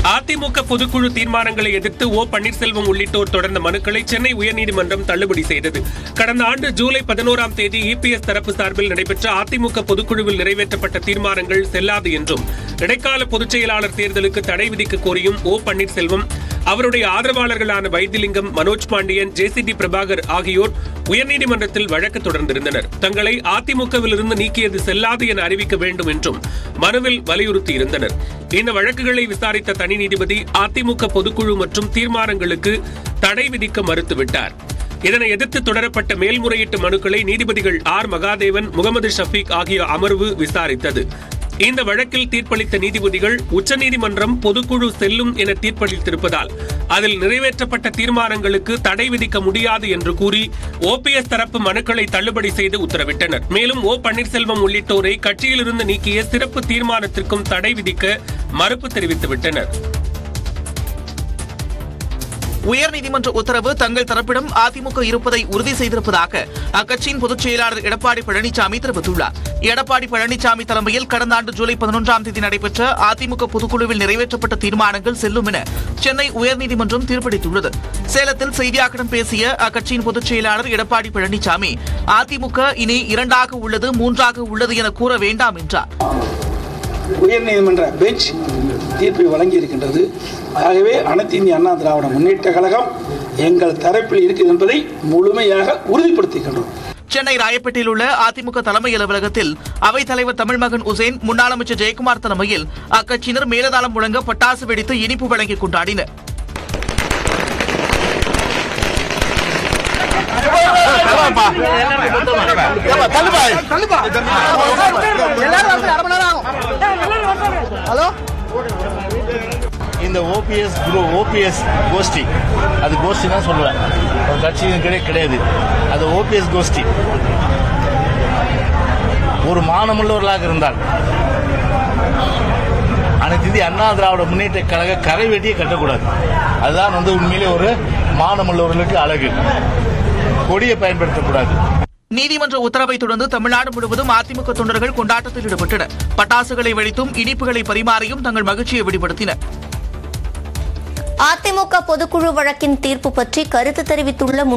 அதிமுக பொதுக்குழு தீர்மானங்களை எதிர்த்து ஓ பன்னீர்செல்வம் உள்ளிட்டோர் தொடர்ந்த மனுக்களை சென்னை உயர்நீதிமன்றம் தள்ளுபடி செய்தது கடந்த ஆண்டு ஜூலை பதினோராம் தேதி இபிஎஸ் தரப்பு சார்பில் நடைபெற்ற அதிமுக பொதுக்குழுவில் நிறைவேற்றப்பட்ட தீர்மானங்கள் செல்லாது என்றும் இடைக்கால பொதுச் செயலாளர் தேர்தலுக்கு தடை விதிக்க கோரியும் ஓ பன்னீர்செல்வம் அவருடைய ஆதரவாளர்களான வைத்திலிங்கம் மனோஜ் பாண்டியன் ஜேசிடி பிரபாகர் ஆகியோர் உயர்நீதிமன்றத்தில் வழக்கு தொடர்ந்திருந்தனர் தங்களை அதிமுகவில் இருந்து நீக்கியது செல்லாது என அறிவிக்க வேண்டும் என்றும் மனுவில் வலியுறுத்தியிருந்தனர் இந்த வழக்குகளை விசாரித்த தனி நீதிபதி அதிமுக பொதுக்குழு மற்றும் தீர்மானங்களுக்கு தடை விதிக்க மறுத்துவிட்டார் இதனை எதிர்த்து தொடரப்பட்ட மேல்முறையீட்டு மனுக்களை நீதிபதிகள் ஆர் மகாதேவன் முகமது ஷஃபீக் ஆகிய அமர்வு விசாரித்தது இந்த வழக்கில் தீர்ப்பளித்த நீதிபதிகள் உச்சநீதிமன்றம் பொதுக்குழு செல்லும் என தீர்ப்பளித்திருப்பதால் அதில் நிறைவேற்றப்பட்ட தீர்மானங்களுக்கு தடை விதிக்க முடியாது என்று கூறி ஓபிஎஸ் தரப்பு மனுக்களை தள்ளுபடி செய்து உத்தரவிட்டனர் மேலும் ஓ பன்னீர்செல்வம் உள்ளிட்டோரை கட்சியிலிருந்து நீக்கிய சிறப்பு தீர்மானத்திற்கும் தடை விதிக்க மறுப்பு தெரிவித்துவிட்டனர் உயர்நீதிமன்ற உத்தரவு தங்கள் தரப்பிடம் அதிமுக இருப்பதை உறுதி செய்திருப்பதாக அக்கட்சியின் பொதுச் செயலாளர் எடப்பாடி பழனிசாமி தெரிவித்துள்ளார் எடப்பாடி பழனிசாமி தலைமையில் கடந்த ஆண்டு ஜூலை பதினொன்றாம் தேதி நடைபெற்ற அதிமுக பொதுக்குழுவில் நிறைவேற்றப்பட்ட தீர்மானங்கள் செல்லும் என சென்னை உயர்நீதிமன்றம் தீர்ப்பளித்துள்ளது சேலத்தில் செய்தியாளர்களிடம் பேசிய அக்கட்சியின் பொதுச் செயலாளர் எடப்பாடி பழனிசாமி அதிமுக இனி இரண்டாக உள்ளது மூன்றாக உள்ளது என கூற வேண்டாம் என்றார் உயர்நீதிமன்ற பெஞ்ச் தீர்ப்பை வழங்கியிருக்கின்றது ஆகவே அனைத்து இந்திய அண்ணா திராவிட முன்னேற்ற கழகம் எங்கள் தரப்பில் இருக்குது என்பதை முழுமையாக உறுதிப்படுத்துகின்றோம் சென்னை ராயப்பேட்டையில் உள்ள அதிமுக தலைமை அலுவலகத்தில் அவைத் தலைவர் தமிழ்மகன் உசேன் முன்னாள் அமைச்சர் ஜெயக்குமார் தலைமையில் அக்கட்சியினர் மேலதாளம் முழங்க பட்டாசு வெடித்து இனிப்பு வழங்கி கொண்டாடினர் இந்த ஓபிஎஸ் குரு ஓபிஎஸ் கோஷ்டி அது கோஷ்டி தான் சொல்லுவேன் ஒரு கட்சியும் கிடையாது கிடையாது அது ஓபிஎஸ் கோஷ்டி ஒரு மானமுள்ளவர்களாக இருந்தால் அனைத்து இந்திய அண்ணா திராவிட முன்னேற்ற கழக கரை வெட்டியை கட்டக்கூடாது அதுதான் வந்து உண்மையிலே ஒரு மானமுள்ளவர்களுக்கு அழகு கொடியை பயன்படுத்தக்கூடாது நீதிமன்ற உத்தரவை தொடர்ந்து தமிழ்நாடு முழுவதும் அதிமுக தொண்டர்கள் கொண்டாட்டத்தில் ஈடுபட்டனர் பட்டாசுகளை வெடித்தும் இனிப்புகளை பரிமாறியும் தங்கள் மகிழ்ச்சியை வெளிப்படுத்தினர் அதிமுக பொதுக்குழு வழக்கின் தீர்ப்பு பற்றி கருத்து தெரிவித்துள்ள